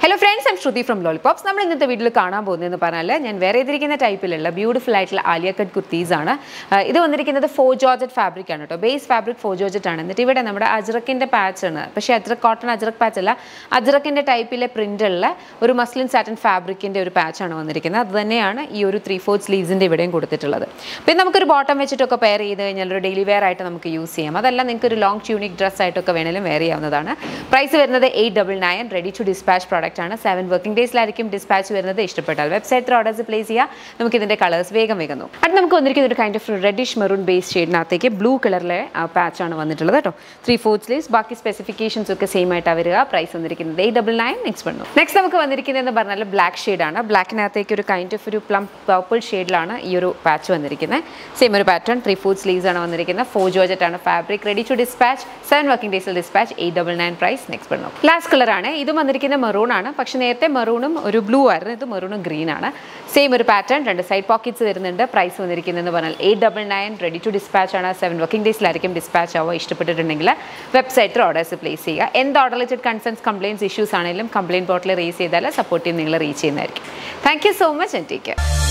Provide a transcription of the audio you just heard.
hello friends I'm Shruti from Lollipops നമ്മൾ ഇന്നത്തെ വീട്ടിൽ കാണാൻ പോകുന്നതെന്ന് പറഞ്ഞാൽ ഞാൻ വേറെ ഇതിരിക്കുന്ന ടൈപ്പിലുള്ള ബ്യൂട്ടിഫുൾ ആയിട്ടുള്ള ആലിയ കട്ട് കുർത്തീസ് ആണ് ആ, ഇത് വന്നിരിക്കുന്നത് ഫോ ജോർജറ്റ് ഫാബ്രിക് ആണ് കേട്ടോ ബേസ് ഫാബ്രിക് ഫോ ജോർജറ്റ് ആണ് എന്നിട്ട് ഇവിടെ നമ്മുടെ അജ്രക്കിൻ്റെ പാച്ച് ആണ് പക്ഷേ അജ്രക് കോട്ടൺ അജ്രക് പാച്ച് അല്ല അജ്രക്കിൻ്റെ ടൈപ്പിലെ പ്രിൻ്റുള്ള ഒരു മസ്ലിൻ സാറ്റൻ ഫാബ്രിക്കിൻ്റെ ഒരു പാച്ചാണ് വന്നിരിക്കുന്നത് അത് തന്നെയാണ് ഈ ഒരു ത്രീ ഫോർത്ത് സ്ലീവ്സിൻ്റെ ഇവിടെയും കൊടുത്തിട്ടുള്ളത് പിന്നെ നമുക്കൊരു ബോട്ടം വെച്ചിട്ടൊക്കെ പെയർ ചെയ്ത് കഴിഞ്ഞാൽ ഒരു ഡെയിലി വെയർ ആയിട്ട് നമുക്ക് യൂസ് ചെയ്യാം അതല്ല നിങ്ങൾക്ക് ഒരു ലോങ് ട്യൂണിക് ഡ്രസ് ആയിട്ടൊക്കെ വേണേലും വെയർ ചെയ്യാവുന്നതാണ് പ്രൈസ് വരുന്നത് eight double nine ready to dispatch product ആണ് സെവൻ വർക്കിംഗ് ഡേയ്സിലായിരിക്കും ഡിസ്പാച്ച് വരുന്നത് ഇഷ്ടപ്പെട്ടാൽ വെബ്സൈറ്റിൽ ഓർഡേഴ്സ് പ്ലേസ് ചെയ്യുക നമുക്ക് ഇതിൻ്റെ കളേഴ്സ് വേഗം വേഗം നോക്കാം അത് നമുക്ക് വന്നിരിക്കുന്ന ഒരു kind of reddish maroon base ഷെയ്ഡിനകത്തേക്ക് ബ്ലൂ കളറിലെ പാച്ചാണ് വന്നിട്ടുള്ളത് കേട്ടോ ത്രീ ഫോർത്ത് സ്ലീവ്സ് ബാക്കി സ്പെസിഫിക്കേഷൻസ് ഒക്കെ സെയിം ആയിട്ടാണ് വരിക പ്രൈസ് വന്നിരിക്കുന്നത് എയ്റ്റ് ഡബിൾ നയൻ നെക്സ്റ്റ് വന്നു നെക്സ്റ്റ് നമുക്ക് വന്നിരിക്കുന്നതെന്ന് പറഞ്ഞാൽ ബ്ലാക്ക് ഷെയ്ഡാണ് ബ്ലാക്കിനകത്തേക്ക് ഒരു കൈൻഡ് ഓഫ് ഒരു പ്ലം പർപ്പിൾ ഷെയ്ഡിലാണ് ഈ ഒരു പാച്ച് വന്നിരിക്കുന്നത് സെയിം ഒരു പാറ്റേൺ ത്രീ ഫോർത്ത് സ്ലീവ്സ് ആണ് വന്നിരിക്കുന്നത് ഫോർ ജോർജറ്റ് ആണ് fabric ready to dispatch seven working ഡേയ്സിൽ dispatch eight double nine price next പറഞ്ഞു ലാസ്റ്റ് കളറാണ് ഇതും വന്നിരിക്കുന്ന മെറൂൺ ആണ് പക്ഷേ നേരത്തെ മെറൂണും ഒരു ബ്ലൂ ആയിരുന്നു ഇത് മെറൂണും ഗ്രീൻ ആണ് സെയിം ഒരു പാറ്റേൺ രണ്ട് സൈഡ് പോക്കറ്റ്സ് വരുന്നുണ്ട് പ്രൈസ് വന്നിരിക്കുന്നതെന്ന് പറഞ്ഞാൽ eight double nine ready to dispatch ആണ് സെവൻ വർക്കിംഗ് ഡേയ്സിലായിരിക്കും ഡിസ്പാച്ച് ആവുക ഇഷ്ടപ്പെട്ടിട്ടുണ്ടെങ്കിൽ വെബ്സൈറ്റിൽ ഓർഡേഴ്സ് പ്ലേസ് ചെയ്യുക എന്ത് order related concerns complaints issues ആണെങ്കിലും കംപ്ലയിൻറ്റ് പോർട്ടൽ റേസ് ചെയ്താൽ സപ്പോർട്ട് ചെയ്ത് നിങ്ങൾ റീച്ച് ചെയ്യുന്നതായിരിക്കും thank you so much and take care